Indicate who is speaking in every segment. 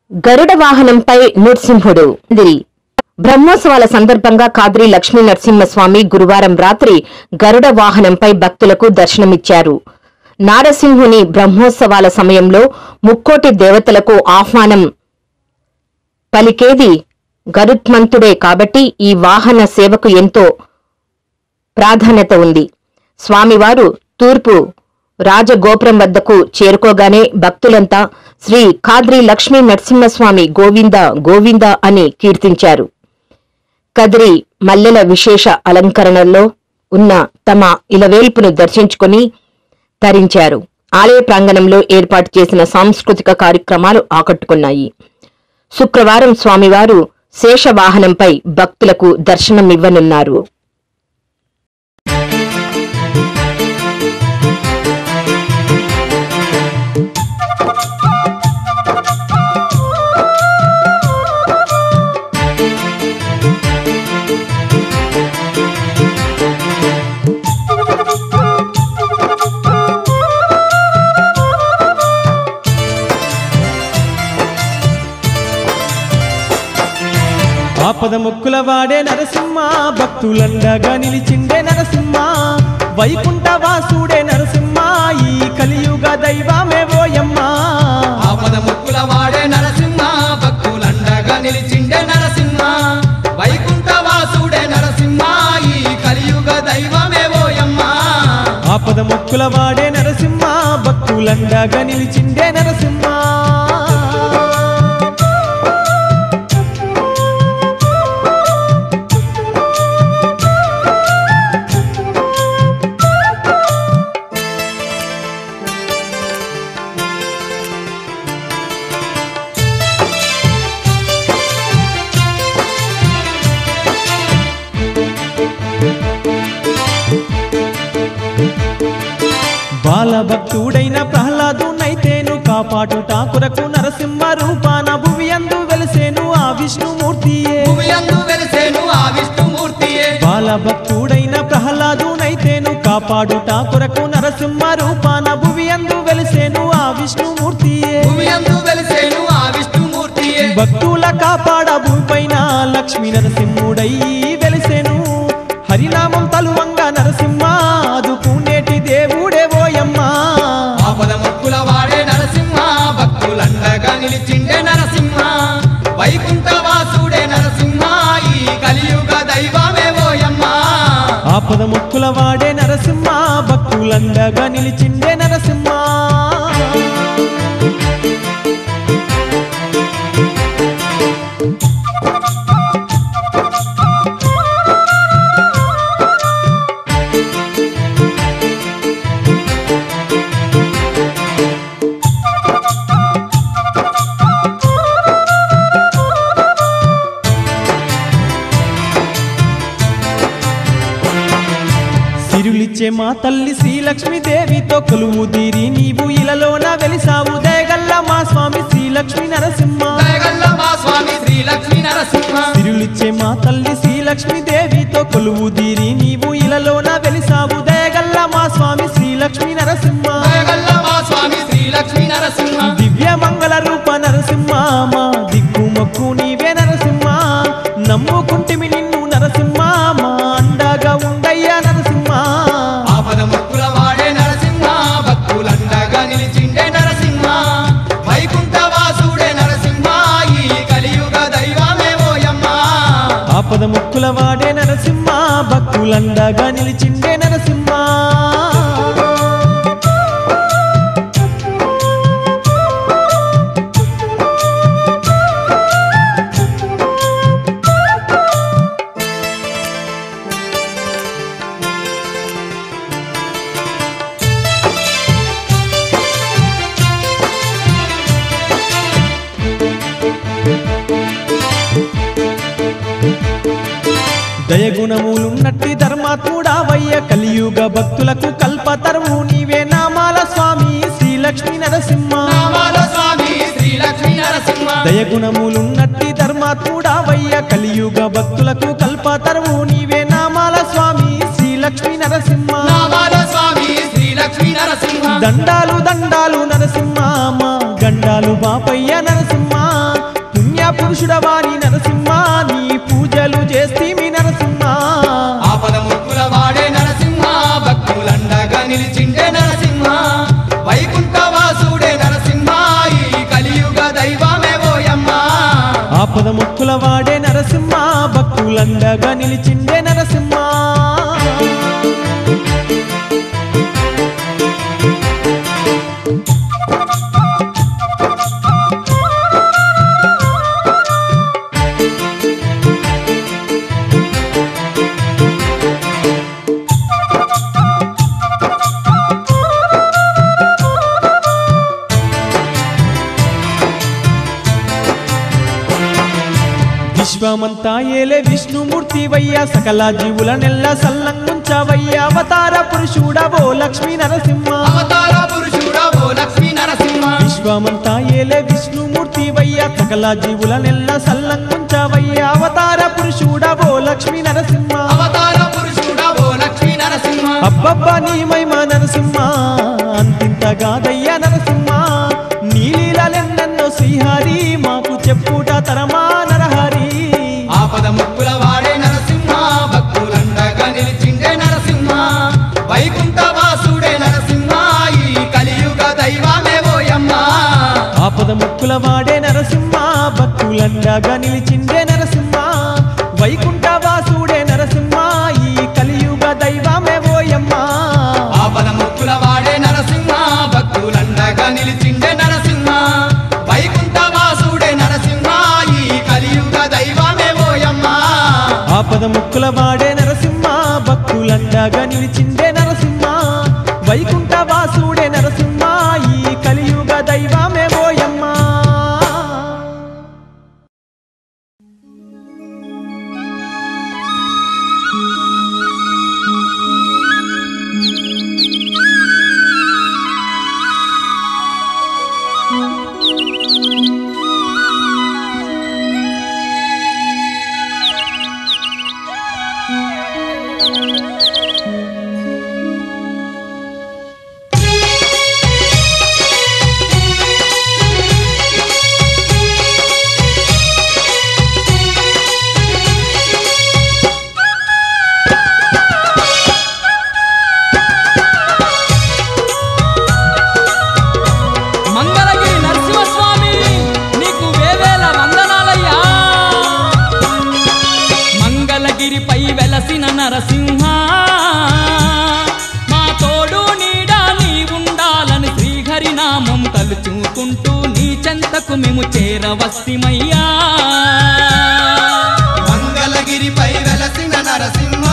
Speaker 1: గరుడ వాహనంపై నృసింహుడు దిరి బ్రహ్మోత్సవాల సందర్భంగా కాద్రి లక్ష్మీ నరసింహస్వామి గురువారం రాత్రి గరుడ వాహనంపై భక్తులకు దర్శనమిచ్చారు నారసింహుని బ్రహ్మోత్సవాల సమయంలో ముక్కోటి దేవతలకు ఆహ్వానం పలికేది గరుత్మంతుడే కాబట్టి ఈ వాహన సేవకు ఎంతో ప్రాధాన్యత ఉంది స్వామివారు తూర్పు రాజగోపురం వద్దకు చేరుకోగానే భక్తులంతా శ్రీ ఖాద్రి లక్ష్మీ నరసింహస్వామి గోవింద గోవింద అని కీర్తించారు కదిరి మల్లెల విశేష అలంకరణలో ఉన్న తమ ఇలవేల్పును దర్శించుకుని తరించారు ఆలయ ప్రాంగణంలో ఏర్పాటు చేసిన సాంస్కృతిక కార్యక్రమాలు ఆకట్టుకున్నాయి శుక్రవారం స్వామివారు శేషవాహనంపై భక్తులకు దర్శనమివ్వనున్నారు
Speaker 2: ఆపద ముక్కుల వాడే నరసింహ భక్తులండగా నిలిచిండే నరసింహ వైకుంఠ వాసుడే నరసింహ ఈ కలియుగ దైవమే ఓయమ్మ
Speaker 3: ఆపద ముక్కుల వాడే నరసింహ భక్తులండగా నిలిచిండే నరసింహ వైకుంఠ వాసుడే నరసింహ ఈ కలియుగ దైవమే ఓయమ్మ
Speaker 2: ఆపద ముక్కుల వాడే నరసింహ భక్తులండగా నిలిచిండే నరసింహ బాలభక్తుడైన ప్రహ్లాదునైతేను కాపాటుట కొరకు నరసింహ రూపాన భువి అందు వెలిసేను ఆ విష్ణుమూర్తియే
Speaker 3: భూమియందు వెలిసేను ఆ విష్ణుమూర్తియే
Speaker 2: బాలభక్తుడైన ప్రహ్లాదునైతేను కాపాడుట కొరకు నరసింహ రూపాన భువి అందు వెలిసేను ఆ విష్ణుమూర్తియే
Speaker 3: భూమియందు వెలిసేను ఆ విష్ణుమూర్తియే
Speaker 2: భక్తుల కాపాడ భూమిపైన లక్ష్మీ నరసింహుడై వెలిసేను హరినామం తలువంగా నరసింహ అదుకునేటి దేవుడే ఓయమ్మ
Speaker 3: ఆపద ముక్కుల వాడే నరసింహ భక్తులండగా నిలిచిండే నరసింహ వైకుంఠ వాసుడే నరసింహ ఈ కలియుగ దైవమే ఓయమ్మ
Speaker 2: ఆపద ముక్కుల వాడే నరసింహ భక్తులండగా నిలిచిండే నరసింహ సిరులిచ్చే మా తల్లి శ్రీలక్ష్మీదేవితో కొలువు తీరి నీవు ఇలలోన వెలిసావు దేగల్ల మా స్వామి శ్రీలక్ష్మీ నరసింహ
Speaker 3: దయగల్ల మా స్వామి శ్రీ లక్ష్మీ నరసింహ
Speaker 2: సిరులిచ్చే మా తల్లి శ్రీలక్ష్మీదేవితో కొలువు తీరి నీవు ఇలలోన వెలిసావు దయగల్ల మా స్వామి శ్రీలక్ష్మీ నరసింహ
Speaker 3: దయగల్ల మా స్వామి శ్రీ లక్ష్మీ నరసింహ
Speaker 2: దివ్య మంగళ రూప నరసింహ మా దిక్కు మొక్కు నీవే నరసింహ నమ్ముకుంటిమి నిన్ను నరసింహ మా అండగా ఉండయ్యా నరసింహ
Speaker 3: ఆపద ముక్కుల వాడే నరసింహ భక్తులండగా నిలిచిండే నరసింహ వైకుంఠ వాసుడే నరసింహ ఈ కలియుగ దైవమే ఓయమ్మ
Speaker 2: ఆపద ముక్కుల వాడే నరసింహ భక్తులండగా నిలిచిండే నరసింహ దయగుణములున్నట్టి ధర్మాత్ముడా వయ్య కలియుగ భక్తులకు కల్పతరువు నీవే నామాల స్వామి శ్రీలక్ష్మీ నరసింహ
Speaker 3: నామాల స్వామి శ్రీ లక్ష్మీ నరసింహ
Speaker 2: దయగుణములున్నట్టి ధర్మాత్ముడా వయ్య కలియుగ భక్తులకు కల్పతరువు నీవే నామాల స్వామి శ్రీలక్ష్మీ నరసింహ
Speaker 3: నామాల స్వామి శ్రీ లక్ష్మీ నరసింహ
Speaker 2: దండాలు దండాలు నరసింహ మా గండాలు బాపయ్య నరసింహ పురుషుడవాని నరసింహ నీ పూజలు చేస్తీమి నరసింహ
Speaker 3: ఆపద ముక్కుల వాడే నరసింహ భక్తులండగా నిలిచిండే నరసింహ వైకుంఠ వాసుడే నరసింహ ఈ కలియుగ దైవమే ఓయమ్మ
Speaker 2: ఆపద ముక్కుల వాడే నరసింహ భక్తులండగా నిలిచిండే నరసింహ విశ్వమంతా ఏలే విష్ణుమూర్తి వయ్యా సకల జీవుల నెల్ల సల్లంగుంచవయ్యా అవతార పురుషుడవో లక్ష్మీ నరసింహ
Speaker 3: అవతార పురుషుడా ఓ లక్ష్మీ నరసింహ
Speaker 2: విశ్వమంతా ఏలే విష్ణుమూర్తి వయ్యా సకల జీవుల నెల్ల సల్లంగుంచవయ్యా అవతార పురుషుడవో లక్ష్మీ నరసింహ
Speaker 3: అవతార పురుషుడా ఓ లక్ష్మీ నరసింహ
Speaker 2: అబ్బబ్బా నీ మహిమ నరసింహ అంతింతగాదయ్యా నరసింహ నీలీలెన్నెన్నో శ్రీహరి మాకు చెప్పుట తరమా నరహరి
Speaker 3: ఆపద ముక్కుల వాడే నరసింహ భక్తులండగా నిలిచిండే నరసింహ వైకుంఠ వాసుడే నరసింహ ఈ కలియుగ దైవమే ఓయమ్మ
Speaker 2: ఆపద ముక్కుల వాడే నరసింహ భక్తులండగా నిలిచిండే నరసింహ వైకుంఠ వాసుడే నరసింహ ఈ కలియుగ దైవమే ఓయమ్మ
Speaker 3: ఆపద ముక్కుల వాడే నరసింహ భక్తులండగా నిలిచిండే నరసింహ వైకుంఠ వాసుడే నరసింహ ఈ కలియుగ దైవమే ఓయమ్మ
Speaker 2: ఆపద ముక్కుల వాడే నరసింహ భక్తులండగా నిలిచిండే నరసింహ వైకుంఠ వాసుడే నరసింహ ఈ కలియుగ దైవమే ఓయమ్మ
Speaker 4: మంగళగిరి నరసింహస్వామి నీకు వేవేల వందనాలయ్యా మంగళగిరిపై వెలసిన నరసింహ మా తోడు నీడా నీ ఉండాలని శ్రీహరి నామం తలుచుకుంటూ నీ చెంతకు మేము చేరవస్తిమయ్యా
Speaker 3: మంగళగిరిపై వెలసిన నరసింహ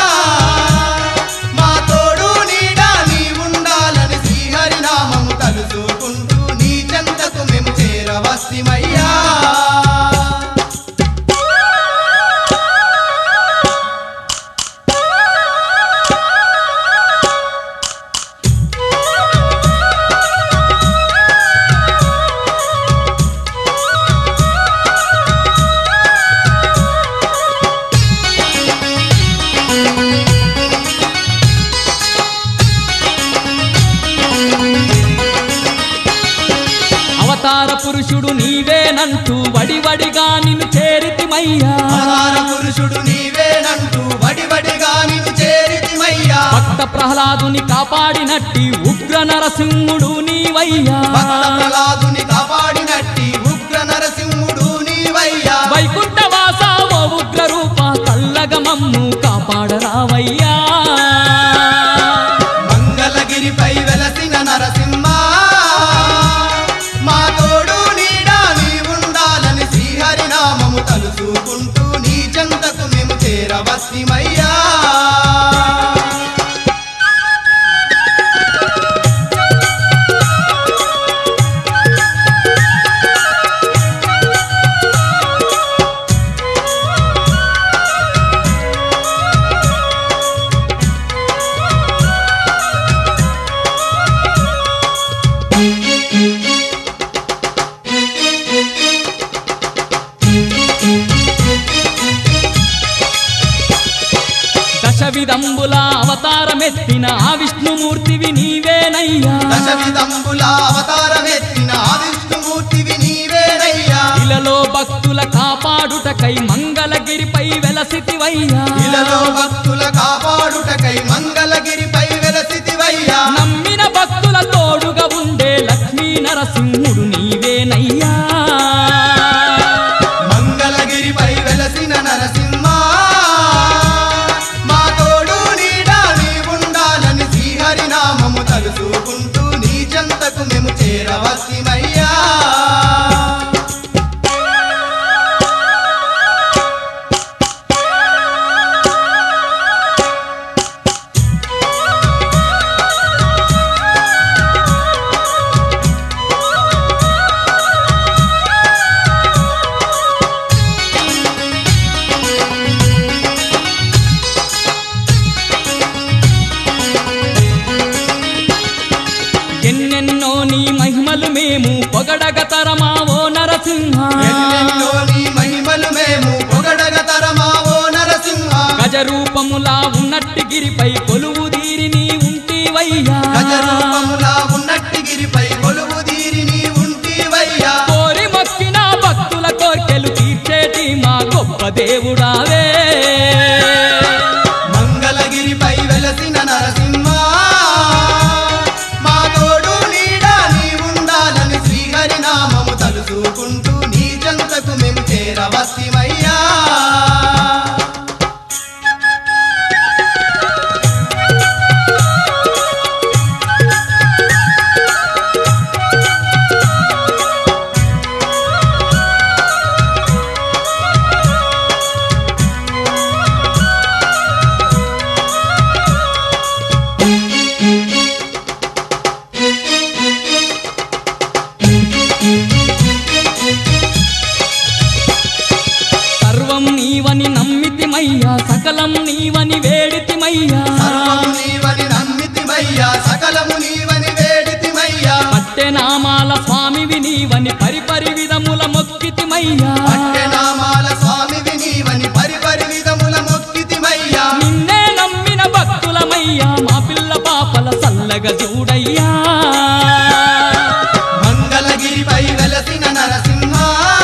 Speaker 3: మా తోడు నీడా నీ ఉండాలని శ్రీహరి నామము తలుచుకుంటూ నీ చెంతకు మేము చేరవస్తిమయ్యా
Speaker 4: అవతార పురుషుడు నీవేనంటూ వడివడిగా నిన్ను చేరితిమయ్యా
Speaker 3: అవతార పురుషుడు నీవేనంటూ వడివడిగా నిన్ను చేరితిమయ్యా
Speaker 4: భక్త ప్రహ్లాదుని కాపాడినట్టి ఉగ్ర నరసింహుడు నీవయ్యా
Speaker 3: భక్త ప్రహ్లాదుని కాపాడినట్టి ఉగ్ర నరసింహుడు నీవయ్యా
Speaker 4: వైకుంఠవాస ఓ ఉగ్ర రూప కల్లగ మమ్ము కాపాడరావయ్యా
Speaker 3: మంగళగిరిపై వెలసిన నరసింహ మా తోడు నీడా నీ ఉండాలని శ్రీహరి నామము తలుసుకుంటూ నీ చెంతకు మేము చేరవస్తిమయ్యా
Speaker 4: దశ విధంబుల అవతారమెత్తిన ఆ విష్ణుమూర్తివి నీవేనయ్యా
Speaker 3: దశ విధంబుల అవతారమెత్తిన ఆ విష్ణుమూర్తివి నీవేనయ్యా
Speaker 4: ఇలలో భక్తుల కాపాడుటకై మంగళగిరిపై వెలసితివయ్యా
Speaker 3: ఇలలో భక్తుల కాపాడుటకై మంగళగిరిపై వెలసితివయ్యా
Speaker 4: నమ్మిన భక్తుల తోడుగా ఉండే లక్ష్మీ నరసింహుడు నీవేనయ్యా
Speaker 3: మంగళగిరిపై వెలసిన నరసింహ మా తోడు నీడా నీ ఉండాలని శ్రీహరి నామము తలుసుకుంటూ నీ చెంతకు మేము చేరవచ్చిమయ్యా
Speaker 4: ఎన్నెన్నో నీ మహిమలు మేము పొగడగ తరమావో నరసింహ
Speaker 3: ఎన్నెన్నో నీ మహిమలు మేము పొగడగ తరమావో నరసింహ
Speaker 4: గజ రూపములా ఉన్నట్టి గిరిపై కొలువు దీరి నీ ఉంటివయ్యా
Speaker 3: గజరూపములా ఉన్నట్టి గిరిపై కొలువు తీరి నీ ఉంటివయ్యా
Speaker 4: కోరి మొక్కిన భక్తుల కోర్కెలు తీర్చేటి మా గొప్ప దేవుడావే
Speaker 3: మంగళగిరిపై వెలసిన నరసింహ మా తోడు నీడా నీ ఉండాలని శ్రీహరి నామము తలుసుకుంటూ నీ చెంతకు మేము చేరవచ్చిమయ్యా
Speaker 4: సర్వం నీవని నమ్మితిమయ్యా సకలం నీవని వేడితిమయ్యా
Speaker 3: సర్వము నీవని నమ్మితిమయ్యా సకలము నీవని వేడితిమయ్యా
Speaker 4: పట్టె నామాల స్వామివి నీవని పరిపరి విధముల మొక్కితిమయ్యా
Speaker 3: పట్టెనామాల స్వామివి నీవని పరిపరి విధముల మొక్కితిమయ్యా
Speaker 4: నిన్నే నమ్మిన భక్తులమయ్యా మా పిల్ల పాపల సల్లగ చూడయ్యా
Speaker 3: మంగళగిరిపై వెలసిన నరసింహ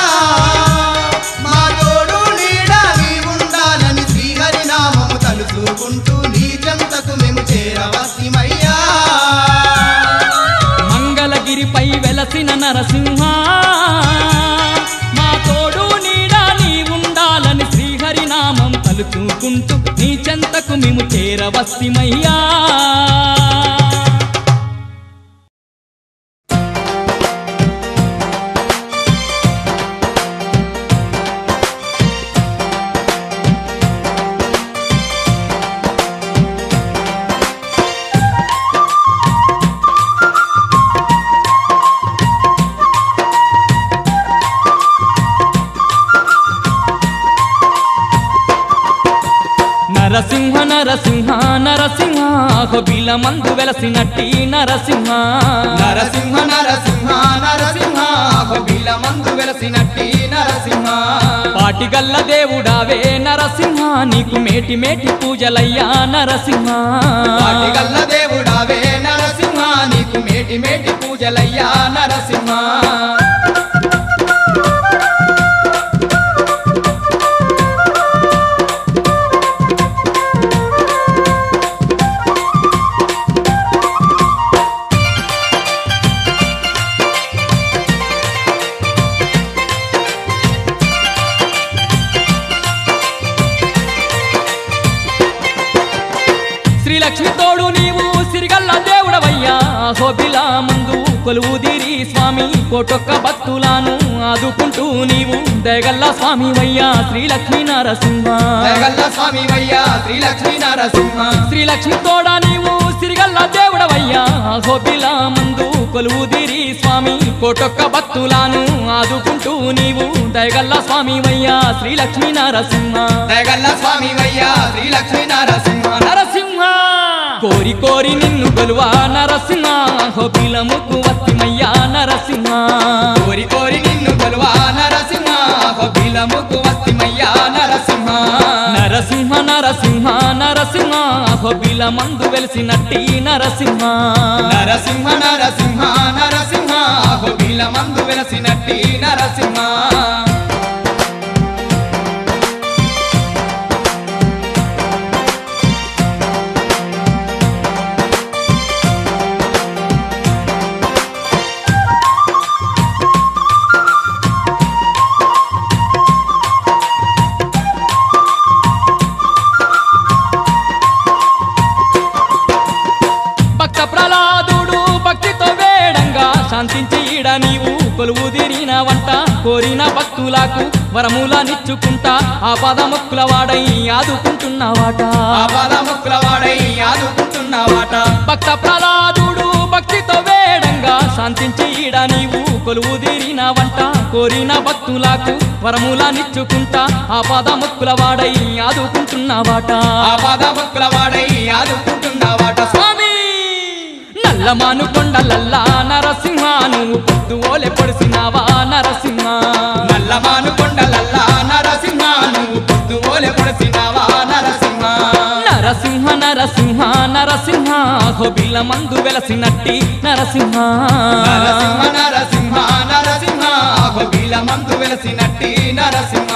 Speaker 3: మా తోడు నీడా నీ ఉండాలని శ్రీహరి నామము తలుసుకుంటూ నీ చెంతకు మేము చేరవచ్చిమయ్యా
Speaker 4: మంగళగిరిపై వెలసిన నరసింహ మా తోడు నీడా నీ ఉండాలని శ్రీహరి నామం తలుచుకుంటూ నీ చెంతకు మేము చేరవస్తిమయ్యా నరసింహ నరసింహ నరసింహ హొబిల మందు వెలసినట్టి నరసింహ
Speaker 3: నరసింహ నరసింహ నరసింహ బిల మందు వెలసినట్టి నరసింహ
Speaker 4: పాటిగల్ల దేవుడావే నరసింహ నీకు మేటి మేటి పూజలయ్యా నరసింహ
Speaker 3: పాటిగల్ల దేవుడావే నరసింహ నీకు మేటి మేటి పూజలయ్యా నరసింహ
Speaker 4: శ్రీలక్ష్మి తోడు నీవు సిరిగల్ల దేవుడవయ్యా హోబిలా ముందు కొలువు దీరి స్వామి కోటొక్క భక్తులను ఆదుకుంటూ నీవు దయగల్ల స్వామి వయ్యా శ్రీలక్ష్మీ నరసింహ
Speaker 3: జగల్ల స్వామి వయ్యా శ్రీలక్ష్మీ నరసింహ
Speaker 4: శ్రీలక్ష్మి తోడ నీవు సిరిగల్ల దేవుడవయ్యా హోబిలా ముందు కొలువు దీరి స్వామి కోటొక్క భక్తులను ఆదుకుంటూ నీవు దయగల్ల స్వామి వయ్యా శ్రీలక్ష్మీ నరసింహ
Speaker 3: జగల్ల స్వామి వయ్యా శ్రీలక్ష్మీ నరసింహ
Speaker 4: నరసింహ కోరి కోరి నిన్ను గొలువా నరసింహ హోబిలముకు వస్తిమయ్యా నరసింహ
Speaker 3: కోరి కోరి నిన్ను కొలువా నరసింహ బిలముకు వస్తిమయ్యా నరసింహ
Speaker 4: నరసింహ నరసింహ నరసింహ హోబిల మందు వెలిసినట్టి నరసింహ
Speaker 3: నరసింహ నరసింహ నరసింహ బిల మందు వెలసినట్టి నరసింహ
Speaker 4: కోరిన భక్తులకు వరములనిచ్చుకుంటా ఆ పదముక్కుల వాడై ఆదుకుంటున్నావాట
Speaker 5: ఆపాద ముక్కుల వాడై ఆదుకుంటున్నావాట
Speaker 4: భక్త ప్రహ్లాదుడు భక్తితో వేడంగా శాంతించి ఈడ నీవు కొలువు తీరిన వంట కోరిన భక్తులకు వరములనిచ్చుకుంటా ఆ పదముక్కుల వాడై ఆదుకుంటున్నావాట
Speaker 5: ఆపాద ముక్కుల వాడై ఆదుకుంటున్నావాట
Speaker 4: స్వామి నల్లమాను కొండలల్లా నరసింహ నువ్వు పొద్దు ఓలె పొడిసినావా నరసింహ
Speaker 5: నల్లమాను కొండలల్లా నరసింహ నువ్వు పొద్దు ఓలె పొడిసినావా నరసింహ
Speaker 4: నరసింహ నరసింహ నరసింహ హోబిల్ల మందు వెలసినట్టి నరసింహ
Speaker 5: నరసింహ నరసింహ నరసింహ బీల మందు వెలసినట్టి నరసింహ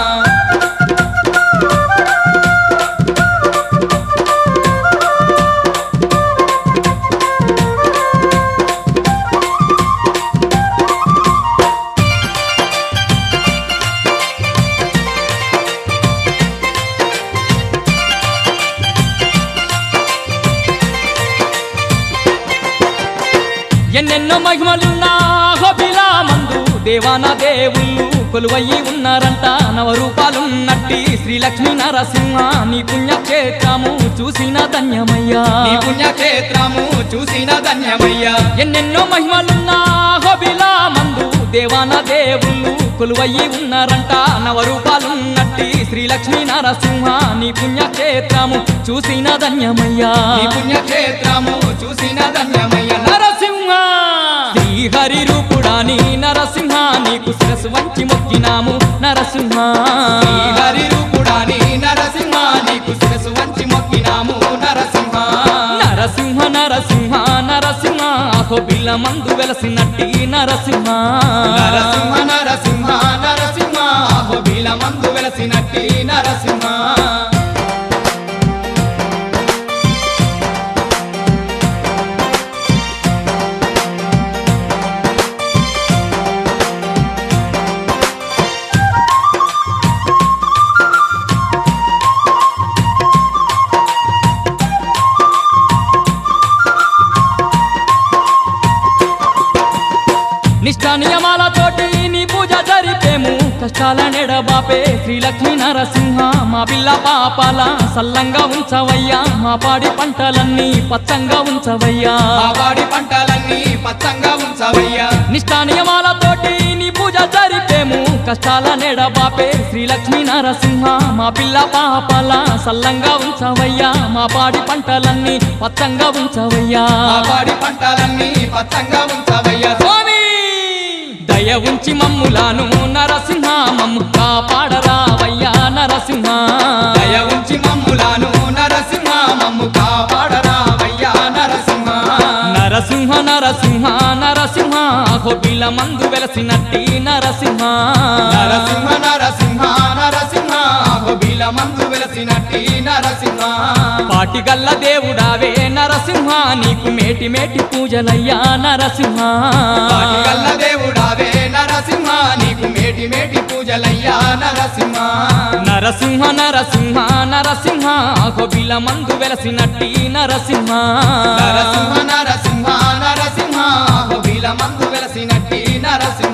Speaker 4: ఎన్నెన్నో మహిమలున్నా హోబిలా మందు దేవాన దేవుళ్ళు కొలువయ్యి ఉన్నారంట నవరూపాలున్నట్టి శ్రీలక్ష్మీ నరసింహ నీ పుణ్యక్షేత్రము చూసిన ధన్యమయ్యా
Speaker 5: నీ పుణ్యక్షేత్రము చూసిన ధన్యమయ్యా
Speaker 4: ఎన్నెన్నో మహిమలున్నా హోబిలా మందు దేవాన దేవుళ్ళు కొలువయ్యి ఉన్నారంట నవరూపాలున్నట్టి శ్రీలక్ష్మీ నరసింహ నీ పుణ్యక్షేత్రము చూసిన ధన్యమయ్యా
Speaker 5: నీ పుణ్యక్షేత్రము చూసిన ధన్యమయ్య
Speaker 4: నరసింహ శ్రీహరి రూపుడాని నరసింహ నీకు శిరసు వంచి మొక్కినాము నరసింహ
Speaker 5: హరి రూపుడాని నరసింహ నీకు శిరసు వంచి మొక్కినాము నరసింహ
Speaker 4: నరసింహ నరసింహ నరసింహ హోబిల్ల మందు వెలసినట్టి నరసింహ
Speaker 5: నరసింహ నరసింహ నరసింహ బీల మందు వెలసినట్టి నరసింహ
Speaker 4: నిష్ఠ నియమాలతోటి నీ పూజ జరిపేము కష్టాల నెడబాపే శ్రీలక్ష్మీ నరసింహ మా పిల్ల పాపాల సల్లంగా ఉంచవయ్యా మా పాడి పంటలన్నీ పచ్చంగా ఉంచవయ్యా
Speaker 5: ఆ వాడి పంటలన్నీ పచ్చంగా ఉంచవయ్యా
Speaker 4: నిష్ఠా నియమాలతోటి నీ పూజ జరిపేము కష్టాల నెడబాపే శ్రీలక్ష్మీ నరసింహ మా పిల్ల పాపాల సల్లంగా ఉంచవయ్యా మా పాడి పంటలన్నీ పచ్చంగా ఉంచవయ్యా
Speaker 5: ఆ వాడి పంటలన్నీ పచ్చంగా ఉంచవయ్యా
Speaker 4: స్వామి దయ ఉంచి మమ్ములాను నరసింహ మమ్ము కాపాడరావయ్యా నరసింహ
Speaker 5: దయ ఉంచి మమ్ములాను నరసింహ మమ్ము కాపాడరావయ్యా నరసింహ
Speaker 4: నరసింహ నరసింహ నరసింహ హోబిల మందు వెలసినట్టి నరసింహ
Speaker 5: నరసింహ నరసింహ నరసింహ బీల మందు వెలసినట్టి నరసింహ
Speaker 4: పాటిగల్ల దేవుడావే నరసింహ నీకు మేటి మేటి పూజలయ్యా నరసింహ
Speaker 5: గల్ల దేవుడావే నరసింహ నీకు మేటి మేటి పూజలయ్యా నరసింహ
Speaker 4: నరసింహ నరసింహ నరసింహ హోబిల మందు వెలసినట్టి నరసింహ
Speaker 5: నరసింహ నరసింహ నరసింహ బీల మందు వెలసినట్టి నరసింహ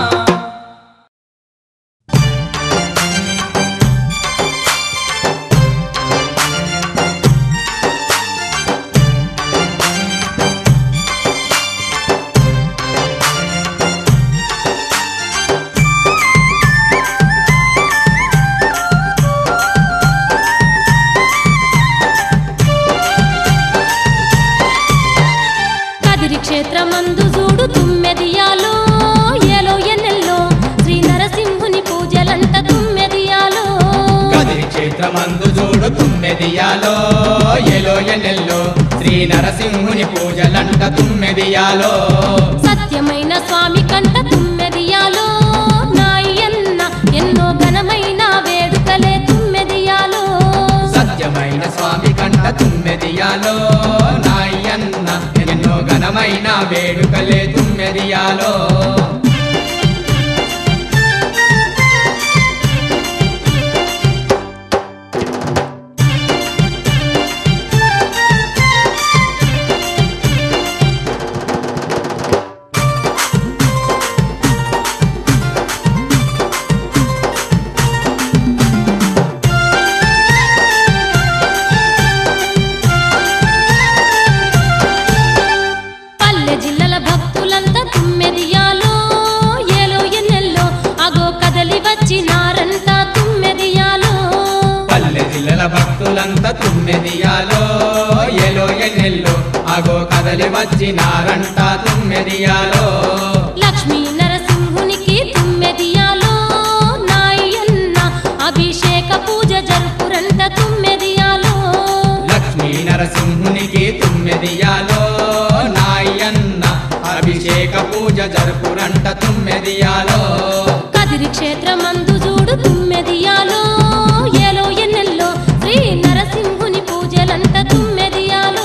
Speaker 6: కదిరి క్షేత్రమందు చూడు తుమ్మెదియాలో ఏలో ఎన్నెల్లో శ్రీ నరసింహుని పూజలంట తుమ్మెదియాలో
Speaker 5: కదిరి క్షేత్రమందు చూడు తుమ్మెదియాలో ఎలో ఎన్నెల్లో శ్రీ నరసింహుని పూజలంట తుమ్మెదియాలో
Speaker 6: సత్యమైన స్వామి కంట తుమ్మెదియాలో నాయన్న ఎన్నో ఘనమైన వేడుకలే తుమ్మెదియాలో
Speaker 5: సత్యమైన స్వామి కంట తుమ్మెదియాలో నాయన్న ఎన్నో ఘనమైన వేడుకలే తుమ్మెదియాలో తుమ్మెదియాలో ఎలో ఎన్నెల్లో అగో కదలి వచ్చినారంట తుమ్మెదియాలో
Speaker 6: లక్ష్మీ నరసింహునికి తుమ్మెదియాలో నాయన్న అభిషేక పూజ జరుపురంట తుమ్మెదియాలో
Speaker 5: లక్ష్మీ నరసింహునికి తుమ్మెదియాలో నాయన్న అభిషేక పూజ జరుపురంట తుమ్మెదియాలో
Speaker 6: కదిరి క్షేత్రమందు చూడు తుమ్మెదియాలో ఏలో ఎన్నెల్లో శ్రీ నరసింహుని పూజలంట తుమ్మెదియాలో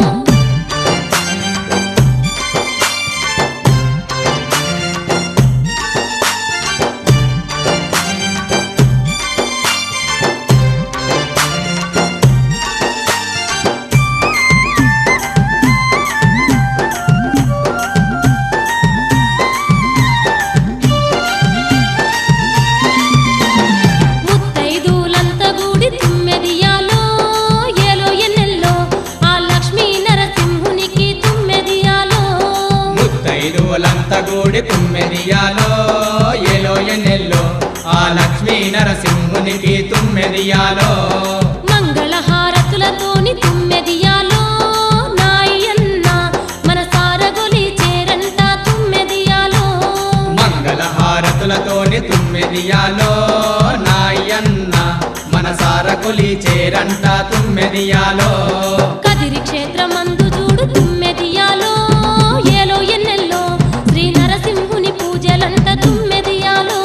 Speaker 6: ముత్తైదులంత గూడి తుమ్మెదియాలో ఏలో ఎన్నెల్లో ఆ లక్ష్మీ నరసింహునికి తుమ్మెదియాలో
Speaker 5: ముత్తైదువులంత గూడి తుమ్మెదియాలో ఎలో ఎన్నెల్లో ఆ లక్ష్మీ నరసింహునికి తుమ్మెదియాలో
Speaker 6: మంగళహారతులతోని తుమ్మెదియాలో నాయన్న మన సారగొలి చేరంట తుమ్మెదియాలో
Speaker 5: మంగళహారతులతోని తుమ్మెదియాలో నాయన్న మనసార కొలి చేరంట తుమ్మెదియాలో
Speaker 6: కదిరి క్షేత్రమందు చూడు తుమ్మెదియాలో ఏలో ఎన్నెల్లో శ్రీ నరసింహుని పూజలంట తుమ్మెదియాలో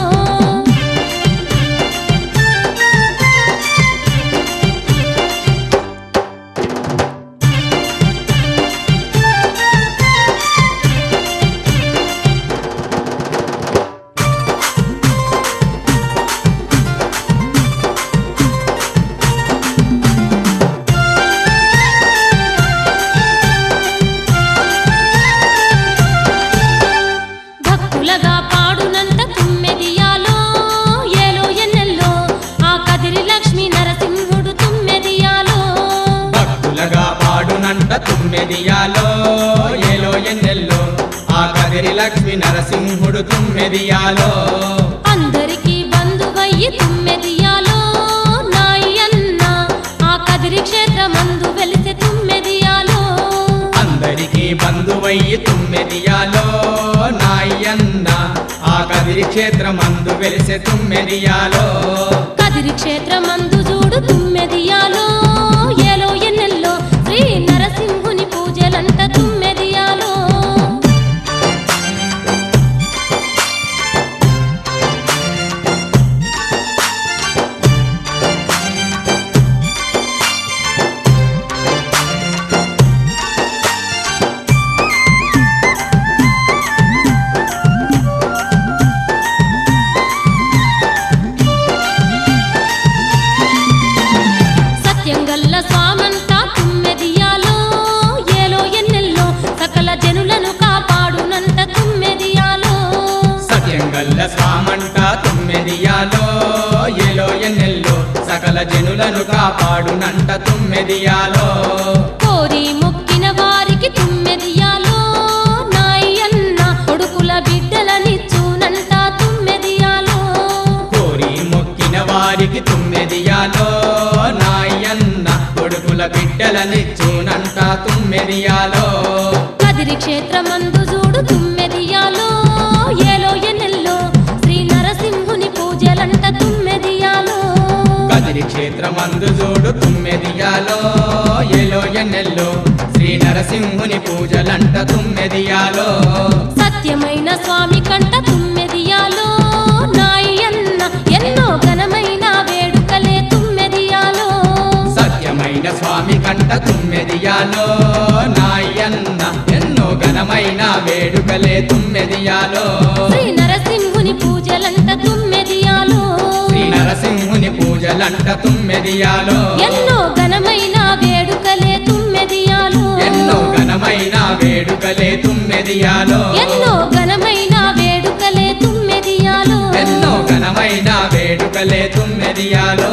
Speaker 6: భక్తులగా పాడునంట తుమ్మెదియాలో ఏలో ఎన్నెల్లో ఆ కదిరి లక్ష్మీ నరసింహుడు తుమ్మెదియాలో
Speaker 5: భక్తులగా పాడునంట తుమ్మెదియాలో ఏలో ఎన్నెల్లో ఆ కదిరి లక్ష్మి నరసింహుడు తుమ్మెదియాలో
Speaker 6: అందరికీ బంధువయ్యి తుమ్మెదియాలో నాయన్న ఆ కదిరి క్షేత్రమందు వెలిసె తుమ్మెదియాలో
Speaker 5: అందరికీ బంధువయ్యి తుమ్మెదియాలో నాయన్న ఆ కదిరి క్షేత్రమందు వెలిసె తుమ్మెదియాలో
Speaker 6: కదిరి క్షేత్రమందు చూడు తుమ్మెదియాలో ఏలో ఎన్నెల్లో శ్రీ నరసింహుని పూజలంట తుమ్మెదియాలో సత్యంగల్ల స్వామంతా తుమ్మెదియాలో ఏలో ఎన్నెల్లో సకల జనులను కాపాడునంట తుమ్మెదియాలో
Speaker 5: సత్యంగల్ల స్వామంట తుమ్మెదియాలో ఏలో ఎన్నెల్లో సకల జనులను కాపాడునంట తుమ్మెదియాలో
Speaker 6: కోరి మొక్కిన వారికి తుమ్మెదియాలో నాయన్న కొడుకుల బిడ్డలనిచ్చునంట తుమ్మెదియాలో
Speaker 5: కోరి మొక్కిన వారికి తుమ్మెదియాలో నాయన్న కొడుకుల బిడ్డలనిచ్చునంట తుమ్మెదియాలో
Speaker 6: కదిరి క్షేత్రమందు చూడు తుమ్మెదియాలో ఏలో ఎన్నెల్లో శ్రీ నరసింహుని పూజలంట తుమ్మెదియాలో
Speaker 5: కదిరి క్షేత్రమందు చూడు తుమ్మెదియాలో ఏలో ఎన్నెల్లో శ్రీ నరసింహుని పూజలంట తుమ్మెదియాలో
Speaker 6: సత్యమైన స్వామి కంట తుమ్మెదియాలో నాయన్న ఎన్నో ఘనమైన వేడుకలే తుమ్మెదియాలో
Speaker 5: సత్యమైన స్వామి కంట తుమ్మెదియాలో నాయన్న ఎన్నో ఘనమైన వేడుకలే తుమ్మెదియాలో
Speaker 6: శ్రీ నరసింహుని పూజలంట తుమ్మెదియాలో
Speaker 5: శ్రీ నరసింహుని పూజలంట తుమ్మెదియాలో
Speaker 6: ఎన్నో ఘనమైన వేడుకలే తుమ్మెదియాలో
Speaker 5: ఎన్నో ఘనమైన వేడుకలే తుమ్మెదియాలో
Speaker 6: ఎన్నో ఘనమైన వేడుకలే తుమ్మెదియాలో
Speaker 5: ఎన్నో ఘనమైన వేడుకలే తుమ్మెదియాలో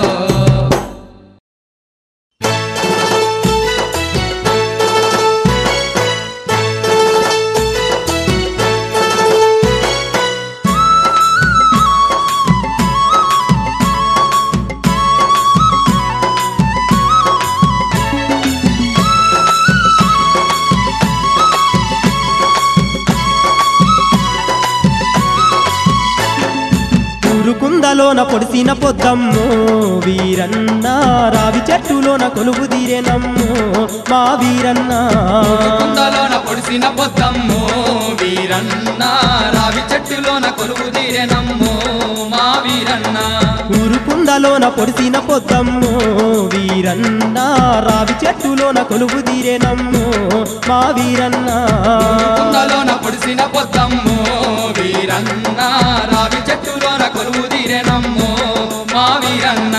Speaker 2: కుండలోన పొడిసిన పొద్దమ్ము వీరన్న రావి చెట్టులోన కొలువు తీరేనమ్ము మా వీరన్న
Speaker 5: కుండలోన పొడిసిన పొద్దమ్ము వీరన్న రావి చెట్టులోన కొలువు తీరెనమ్ము మా వీరన్న
Speaker 2: ఊరు కుండలోన పొడిసిన పొద్దమ్ము వీరన్న రావి చెట్టులోన కొలువు తీరేనమ్ము మా వీరన్న
Speaker 5: కుండలోన పొడిసిన పొద్దమ్ము వీరన్న రావి చెట్టులోన కొలువు తీరెనమ్ము మా వీరన్న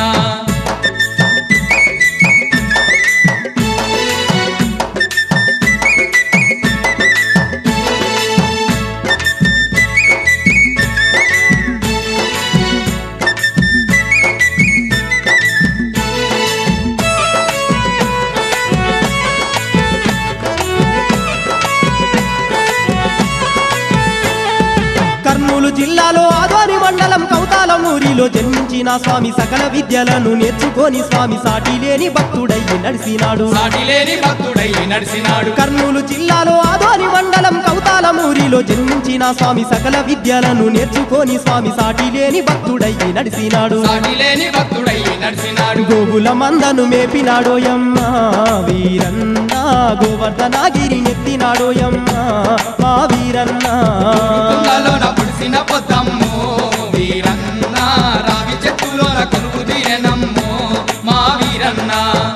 Speaker 2: కర్నూలు జిల్లాలో ఆదోని మండలం కౌతాలమూరిలో జన్మించిన స్వామి సకల విద్యలను నేర్చుకొని స్వామి సాటి లేని భక్తుడయ్యి నడిసినాడు
Speaker 5: సాటి లేని భక్తుడై నడిసినాడు
Speaker 2: కర్నూలు జిల్లాలో ఆదోని మండలం కౌతాలమూరిలో జన్మించిన స్వామి సకల విద్యలను నేర్చుకొని స్వామి సాటి లేని భక్తుడయ్యి నడిసినాడు
Speaker 5: సాటి లేని భక్తుడై నడిసినాడు
Speaker 2: గోగుల మందను మేపినాడోయమ్మ వీరన్న గోవర్ధనాగిరి నెత్తినాడోయమ్మ మా వీరన్న
Speaker 5: కుండలోన పొడిసిన పొద్దమ్ము వీరన్న రావి చెట్టులోన కొలువు తీరెనమ్ము మా వీరన్న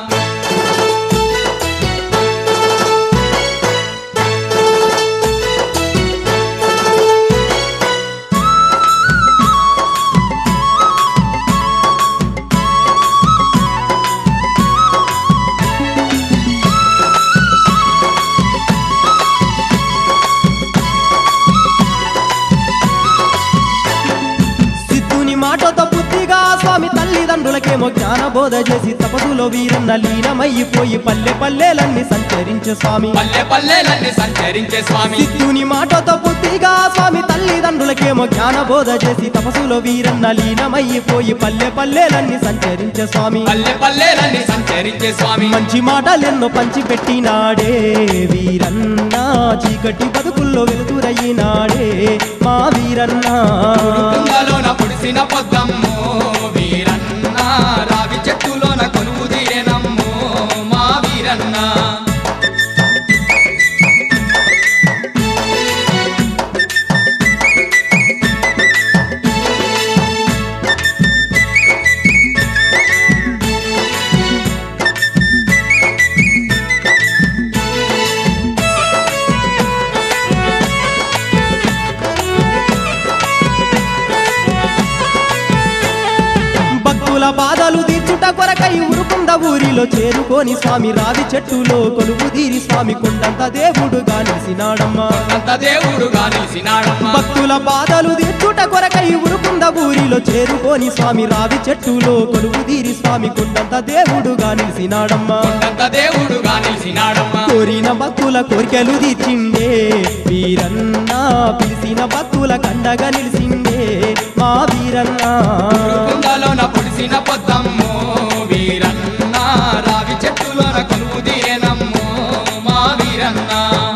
Speaker 2: సిద్ధుని మాటతో బుద్ధిగా స్వామి తల్లిదండ్రులకేమో జ్ఞాన బోధ చేసి తపసులో వీరన్న లీనమైపోయి పల్లె పల్లెలన్నీ సంచరించే స్వామి
Speaker 5: పల్లె పల్లెలన్నీ సంచరించే స్వామి
Speaker 2: సిద్ధుని మాటతో బుద్ధిగా స్వామి తల్లిదండ్రులకేమో జ్ఞాన బోధ చేసి తపసులో వీరన్న లీనమైపోయి పల్లె పల్లెలన్నీ సంచరించే స్వామి
Speaker 5: పల్లె పల్లెలన్నీ సంచరించే స్వామి
Speaker 2: మంచి మాటలెన్నో పంచి పెట్టినాడే వీరన్న చీకటి బతుకుల్లో వెలుతురయ్యినాడే మా వీరన్న
Speaker 5: కుండలోన పొడిసిన పొద్దమ్ము వీరన్న రావి చెట్టులోన కొలువు తీరెనమ్ము మా వీరన్న
Speaker 2: భక్తుల బాధలు తీర్చుట కొరకై ఉరుకుంద ఊరిలో చేరుకొని స్వామి రావి చెట్టులో కొలువు తీరి స్వామి కొండంత దేవుడుగా నిలిసినాడమ్మా
Speaker 5: అంత దేవుడుగా నిలిసినాడమ్మ
Speaker 2: భక్తుల బాధలు తీర్చుట కొరకై ఉరుకుంద ఊరిలో చేరుకొని స్వామి రావి చెట్టులో కొలువు తీరి స్వామి కొండంత దేవుడుగా నిలిసినాడమ్మా
Speaker 5: అంత దేవుడుగా నిలిసినాడమ్మ
Speaker 2: కోరిన భక్తుల కోరికలు తీర్చిండే వీరన్న పిలిచిన భక్తుల కండగా నిలిసిండే మా వీరన్న
Speaker 5: కుండలోన పొడిసిన పొద్దమ్ము వీరన్న రావి చెట్టులోన కొలువు తీరెనమ్ము మా వీరన్న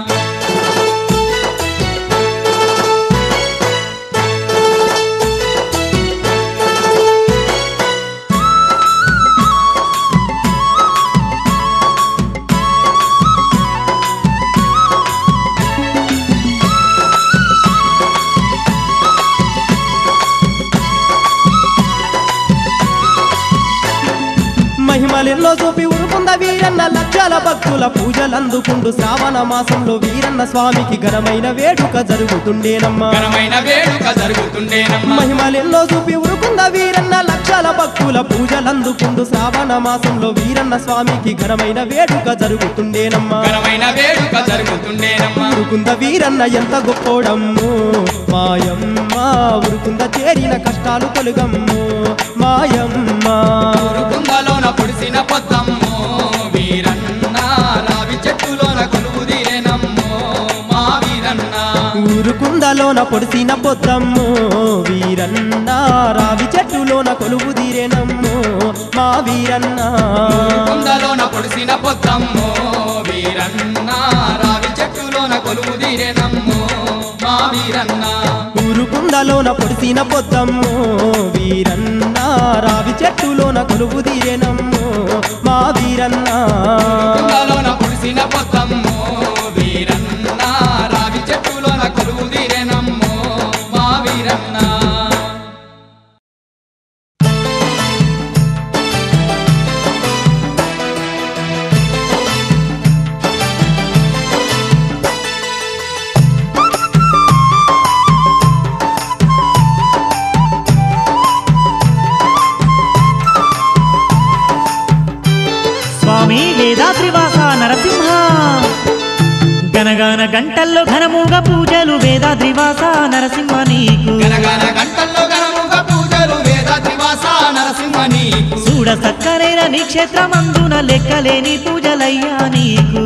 Speaker 2: మహిమలెన్నో చూపి ఉరుకుంద వీరన్న లక్షల భక్తుల పూజలందుకుండు శ్రావణ మాసంలో వీరన్న స్వామికి ఘనమైన వేడుక జరుగుతుండేనమ్మా
Speaker 5: ఘనమైన వేడుక జరుగుతుండేనమ్మ
Speaker 2: మహిమలెన్నో చూపి ఉరుకుంద వీరన్న లక్షల భక్తుల పూజలందుకుండు శ్రావణ మాసంలో వీరన్న స్వామికి ఘనమైన వేడుక జరుగుతుండేనమ్మా
Speaker 5: ఘనమైన వేడుక జరుగుతుండేనమ్మ
Speaker 2: ఉరుకుంద వీరన్న ఎంత గొప్పోడమ్ము మాయమ్మ ఉరుకుంద చేరిన కష్టాలు తొలగమ్ము మాయమ్మ
Speaker 5: కుండలోన పొడిసిన పొద్దమ్ము వీరన్న రావి చెట్టులోన కొలువు తీరెనమ్ము మా వీరన్న
Speaker 2: ఊరుకుందలోన పొడిసిన పొద్దమ్ము వీరన్న రావి చెట్టులోన కొలువు తీరేనమ్ము మా వీరన్న
Speaker 5: కుండలోన పొడిసిన పొద్దమ్ము వీరన్న రావి చెట్టులోన కొలువు తీరెనమ్ము మా వీరన్న
Speaker 2: ఊరు కుందలోన పొడిసిన పొద్దమ్మో వీరన్న రావి చెట్టులోన కొలువు తీరేనమ్మో మా వీరన్న
Speaker 5: కుండలోన పులిసిన పొద్దమ్మో వీరన్న రావి చెట్టులోన కొలువు తీరేనమ్మో మా వీరన్న
Speaker 7: స్వామి వేదాద్రివాస నరసింహ గనగాన గంటల్లో ఘనముగా పూజలు వేదాద్రివాస నరసింహ నీకు
Speaker 5: గనగన గంటల్లో గనముగా పూజలు వేదాద్రివాస నరసింహ నీకు
Speaker 7: చూడ సక్కరైన నీ క్షేత్రమందున లెక్కలేని పూజలయ్యా నీకు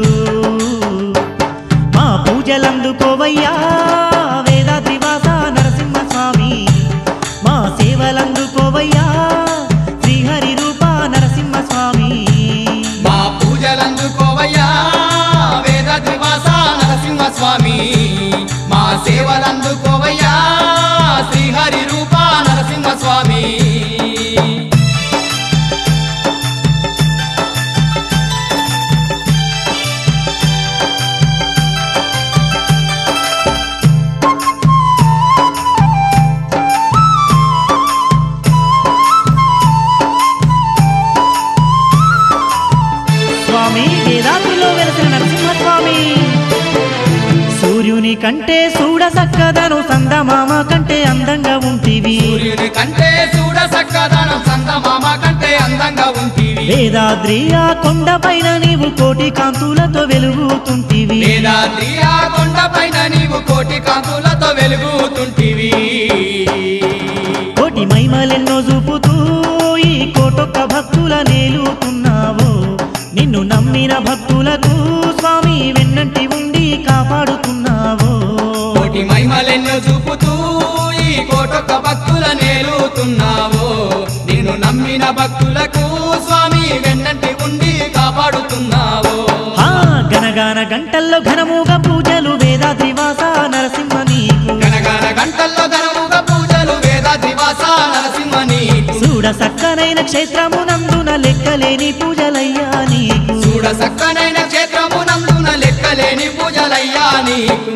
Speaker 7: మా పూజలందుకోవయ్యా వేదాద్రివాస నరసింహ స్వామి మా సేవలందుకోవయ్యా శ్రీహరి రూప నరసింహ స్వామి
Speaker 5: మా పూజలందుకోవయ్యా వేదాద్రివాస నరసింహ స్వామి మా సేవలందుకోవయ్యా శ్రీహరి రూప నరసింహ స్వామి
Speaker 7: స్వామి వేదాద్రిలో వెలసిన నరసింహస్వామి సూర్యుని కంటే చూడ సక్కదను సందమామ కంటే అందంగా ఉంటివి
Speaker 5: సూర్యుని కంటే చూడ సక్కదనం సందమామ కంటే అందంగా ఉంటివి
Speaker 7: వేదాద్రి ఆ కొండపైన నీవు కోటి కాంతులతో వెలుగుతుంటివి
Speaker 5: వేదాద్రి ఆ కొండపైన నీవు కోటి కాంతులతో వెలుగుతుంటివి
Speaker 7: కోటి మైమలెన్నో చూపుతూ ఈ కోటొక్క భక్తుల నేలుతున్నావు నిన్ను నమ్మిన భక్తులకు స్వామి వెన్నంటి ఉండి కాపాడుతున్నావు
Speaker 5: కోటి మహిమలెన్నో చూపుతూ ఈ కోటొక్క భక్తుల నేలుతున్నావు నేను నమ్మిన భక్తులకు స్వామి వెన్నంటి ఉండి కాపాడుతున్నావు
Speaker 7: ఆ గనగాన గంటల్లో ఘనముగా పూజలు వేదాద్రివాస నరసింహ నీకు
Speaker 5: గనగన గంటల్లో గనముగా పూజలు వేదాద్రివాస నరసింహ నీకు
Speaker 7: చూడ సక్కనైన క్షేత్రమునందున లెక్కలేని పూజలయ్యా నీకు
Speaker 5: చూడ సక్కనైన క్షేత్రము నందున లెక్కలేని పూజలయ్యా నీకు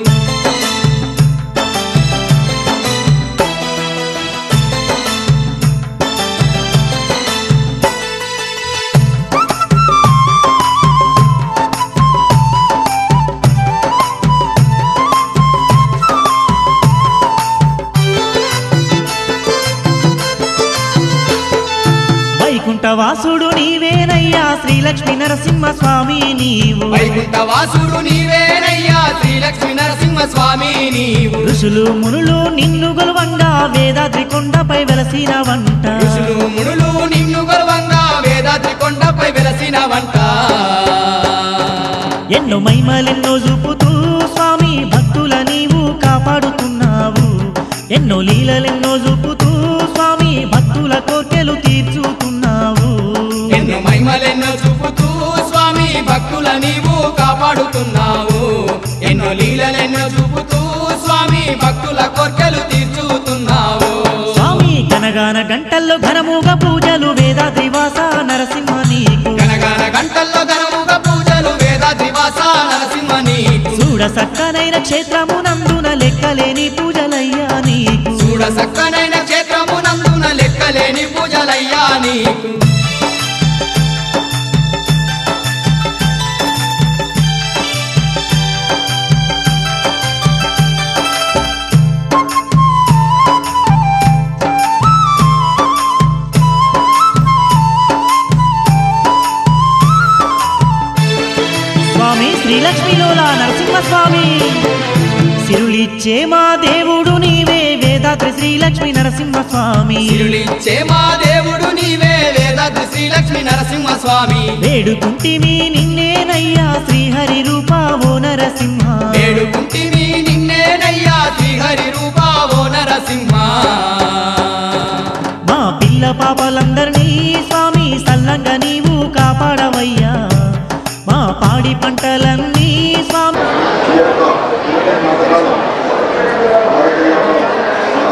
Speaker 7: వైకుంఠవాసుడు నీవేనయ్యా శ్రీలక్ష్మీ నరసింహ స్వామి నీవు
Speaker 5: వైకుంఠ వాసుడు నీవేనయ్యా శ్రీలక్ష్మీ నరసింహ స్వామి నీవు
Speaker 7: ఋషులు మునులు నిన్ను గొలవంగా వేదాద్రి కొండపై వెలసిన వంట
Speaker 5: ఋషులు మునులు నిన్ను గర్వంగా వేదాద్రి కొండపై వెలసిన వంట
Speaker 7: ఎన్నో మైమలెన్నో చూపుతూ స్వామి భక్తుల నీవు కాపాడుతున్నావు ఎన్నో లీలలెన్నో చూపుతూ స్వామి భక్తుల కోర్కెలు తీర్చుతున్నావు
Speaker 5: ఎన్నో మహిమలెన్నో చూపుతూ స్వామి భక్తుల నీవు కాపాడుతున్నావు ఎన్నో లీలలెన్నో చూపుతూ స్వామి భక్తుల కోర్కెలు తీర్చుతున్నావు
Speaker 7: స్వామి గనగాన గంటల్లో ఘనముగా పూజలు వేదాద్రివాస నరసింహ నీకు
Speaker 5: గనగన గంటల్లో గనముగా పూజలు వేదాద్రివాస నరసింహ నీకు
Speaker 7: చూడ సక్కనైన క్షేత్రమునందున లెక్కలేని పూజలయ్యా నీకు
Speaker 5: చూడ సక్కనైన క్షేత్రము నందున లెక్కలేని పూజలయ్యా నీకు
Speaker 7: స్వామి శ్రీలక్ష్మీలోలా నరసింహస్వామి సిరులిచ్చే మా దేవుడు నీవే వేదాద్రి శ్రీలక్ష్మీ నరసింహస్వామి
Speaker 5: ఇరుളിచ్చే మా దేవుడు నీవే వేదాద్రి శ్రీలక్ష్మి నరసింహ స్వామి
Speaker 7: వేడుకుంటిమి నిన్నేనయ్యా శ్రీహరి రూపా ఓ నరసింహ
Speaker 5: వేడుకుంటివి నిన్నేనయ్యా శ్రీహరి రూపావో నరసింహ
Speaker 7: మా పిల్ల పాపలందరినీ స్వామి సల్లంగా నీవు కాపాడవయ్యా మా పాడి పంటలన్నీ స్వామి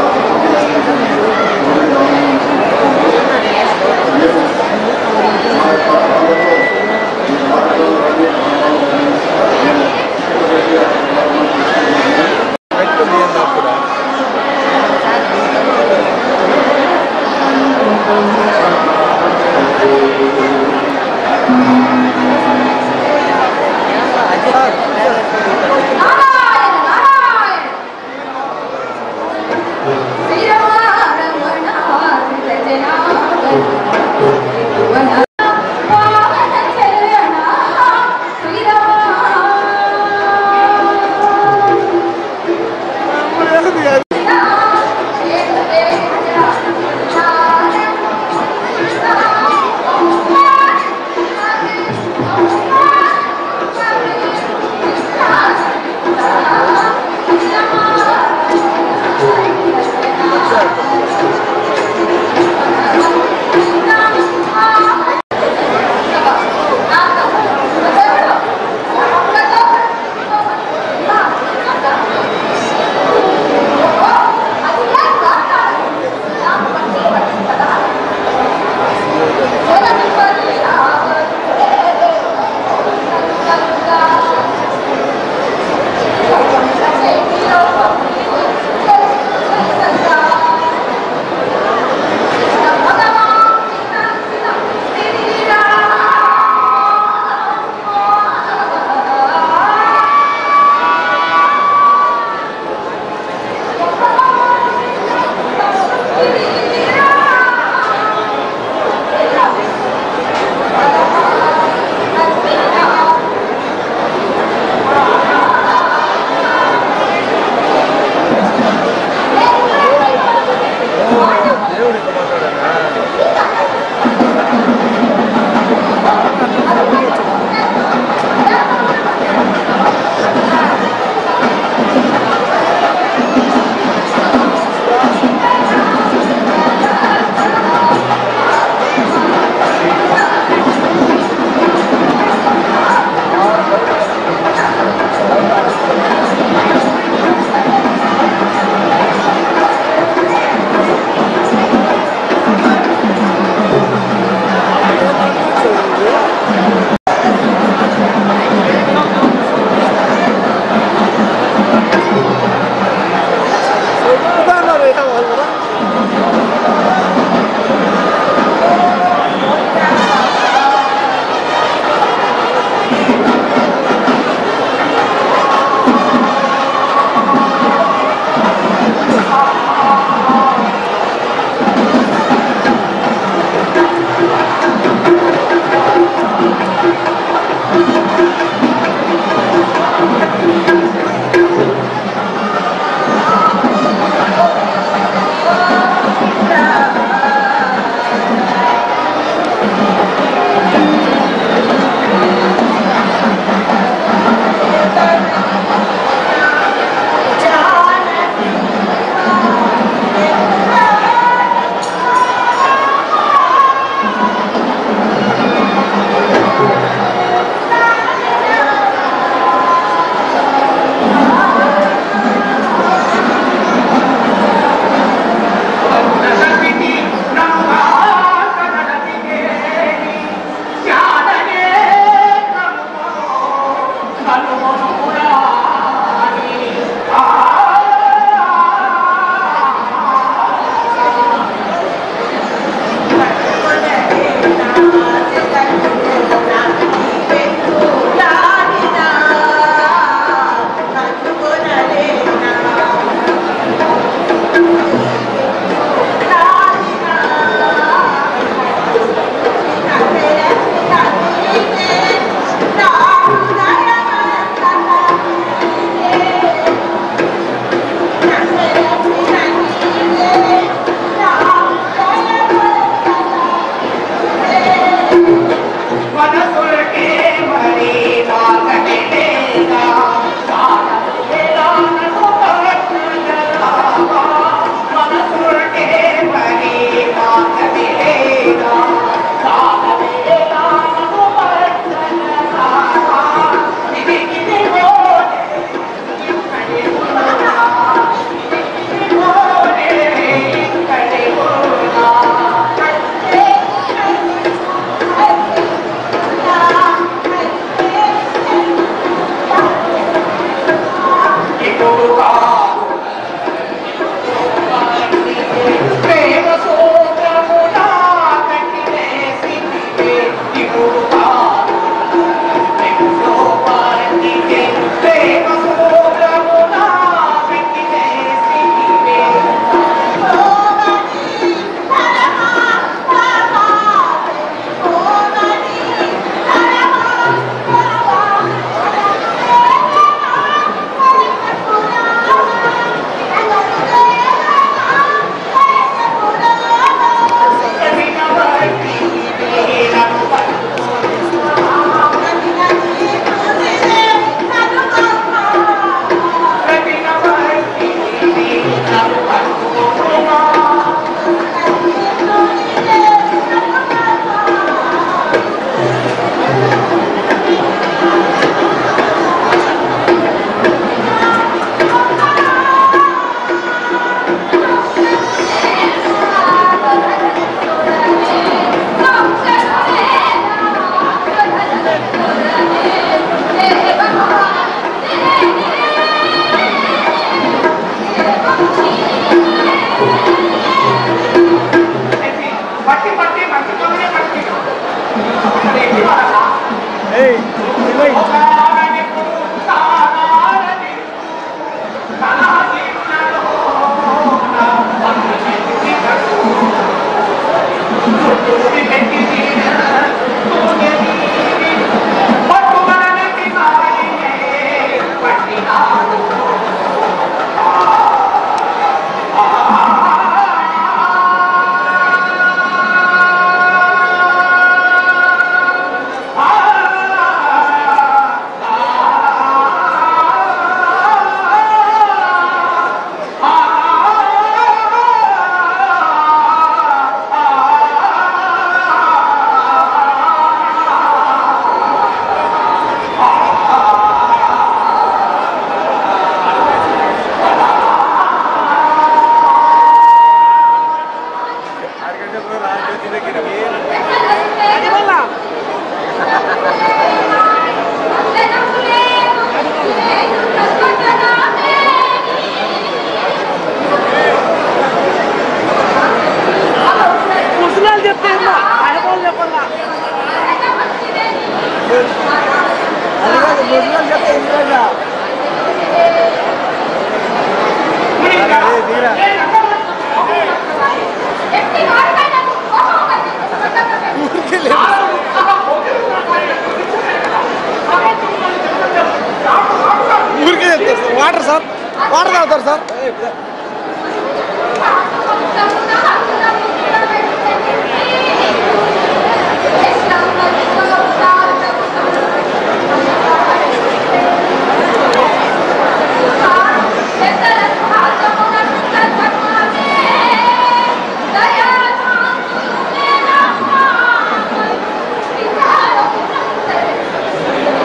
Speaker 8: ఊరికే చెప్తారు సార్ వాటర్ సార్ వాటర్ తాగుతారు సార్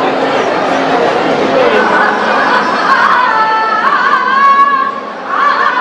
Speaker 3: ఆ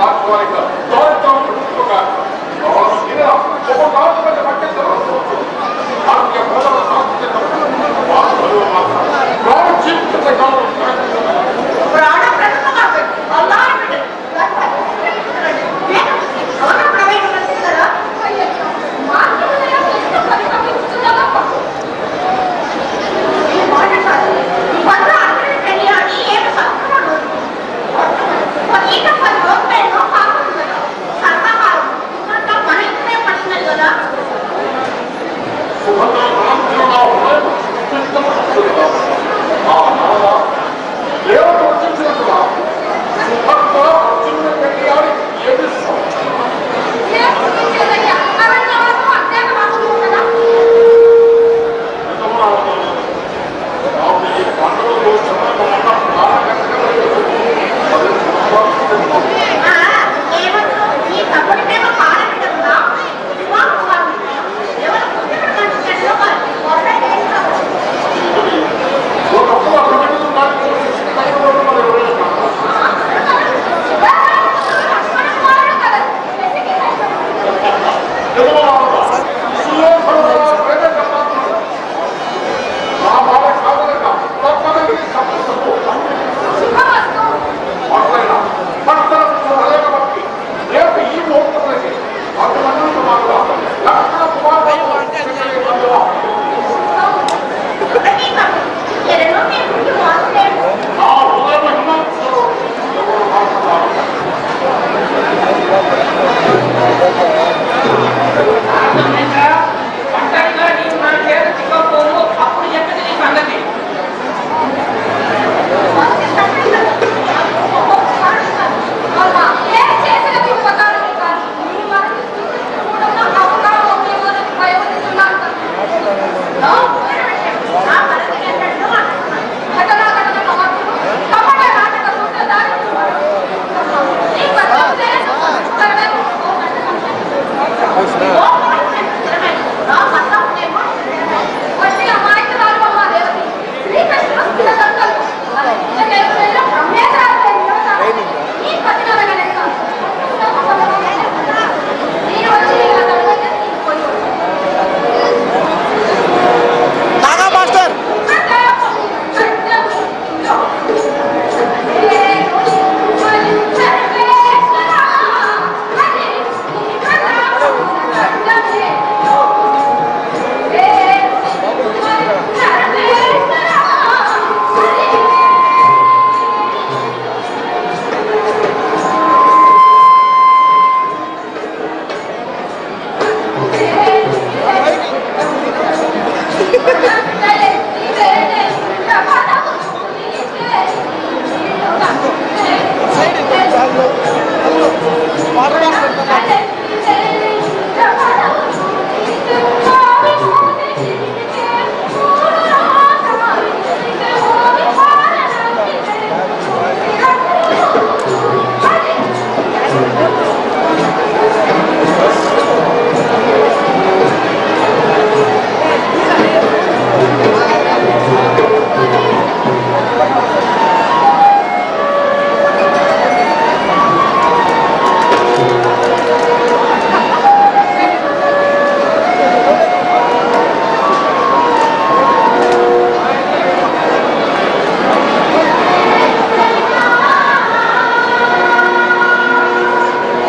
Speaker 9: ఆ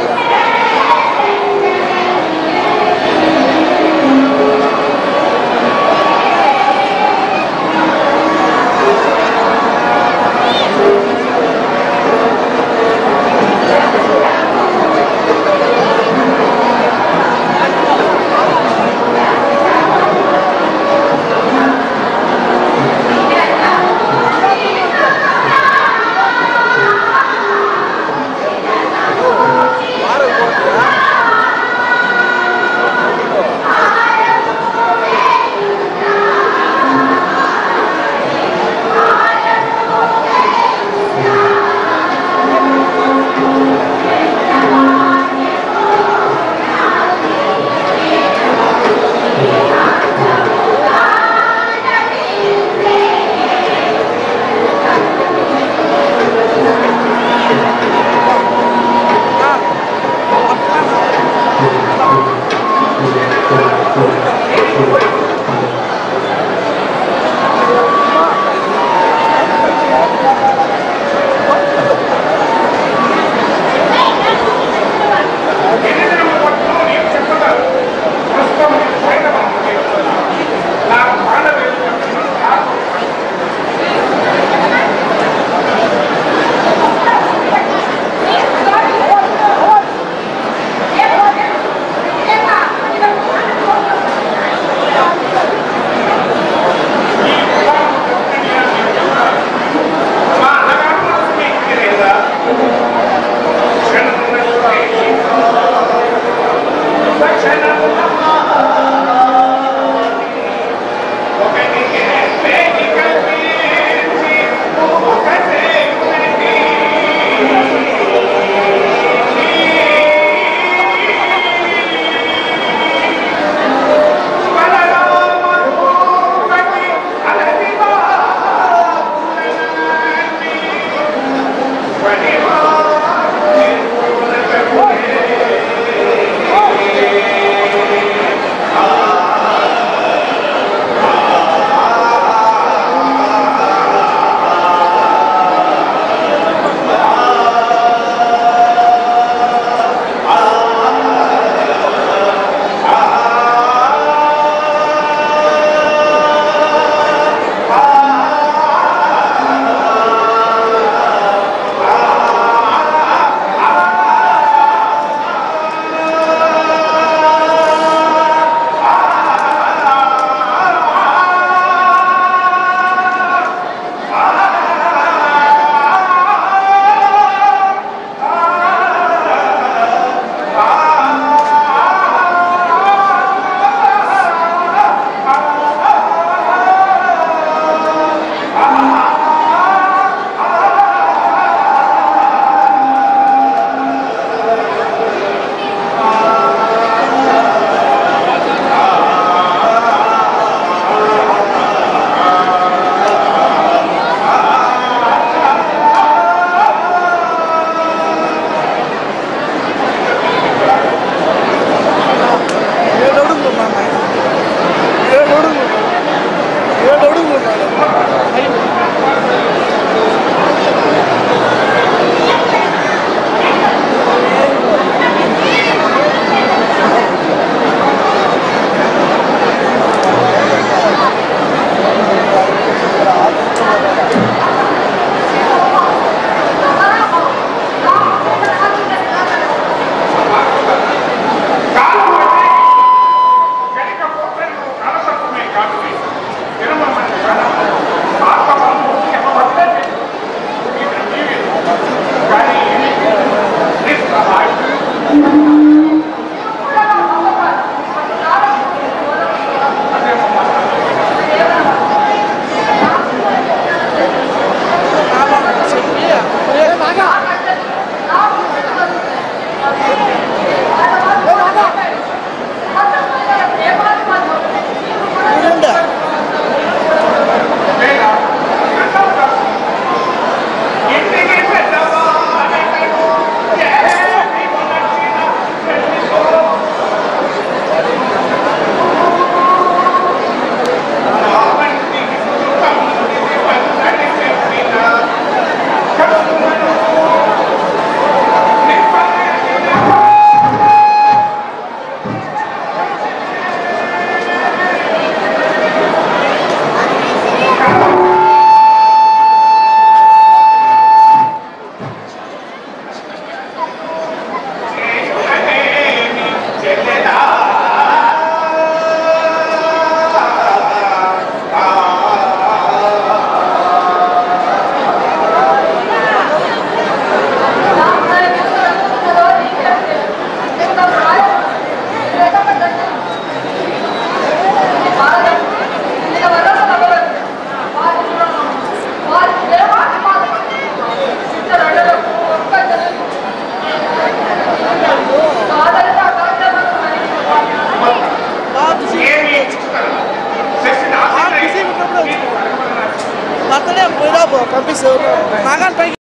Speaker 8: అతనే పోయినా పంపిస్తారు నాగాన్ పైకి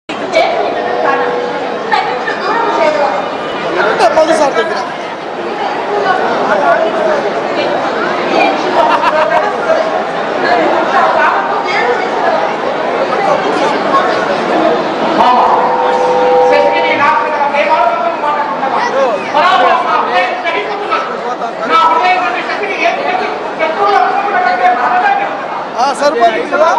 Speaker 8: ఉంటే మధు సార్ దగ్గర ఆ, సరిపోతుంది కదా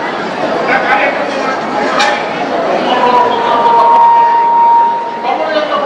Speaker 9: తమ్ముడు యొక్క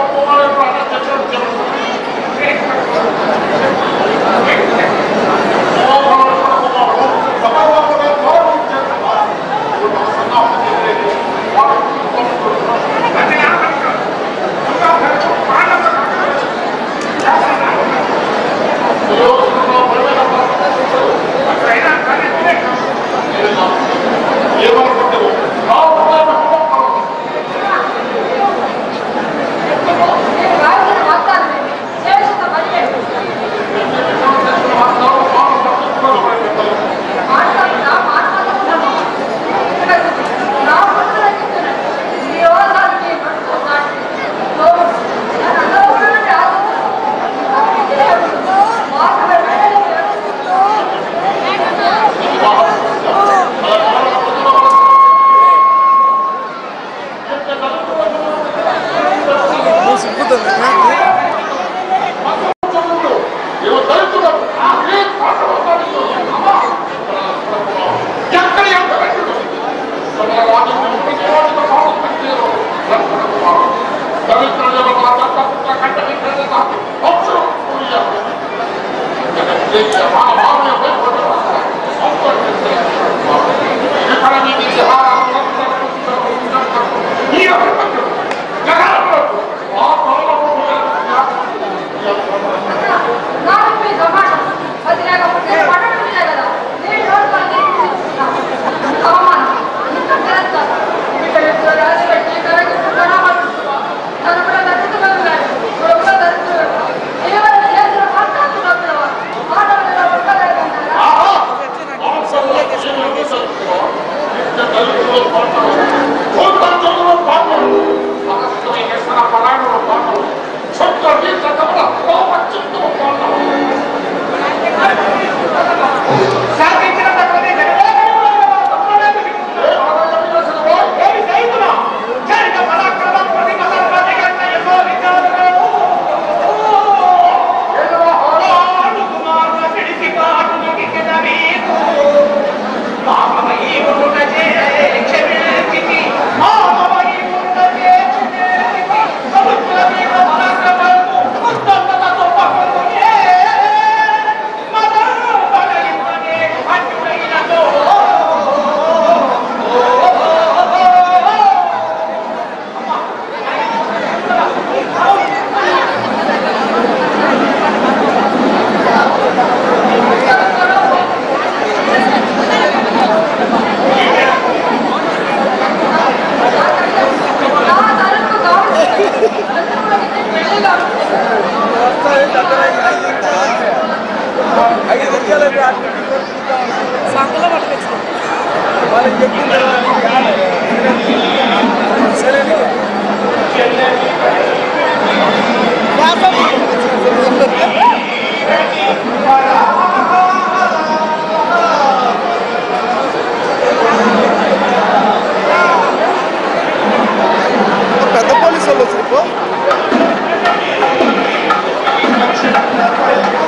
Speaker 8: పెద్ద పోలీసు వాళ్ళు వచ్చారు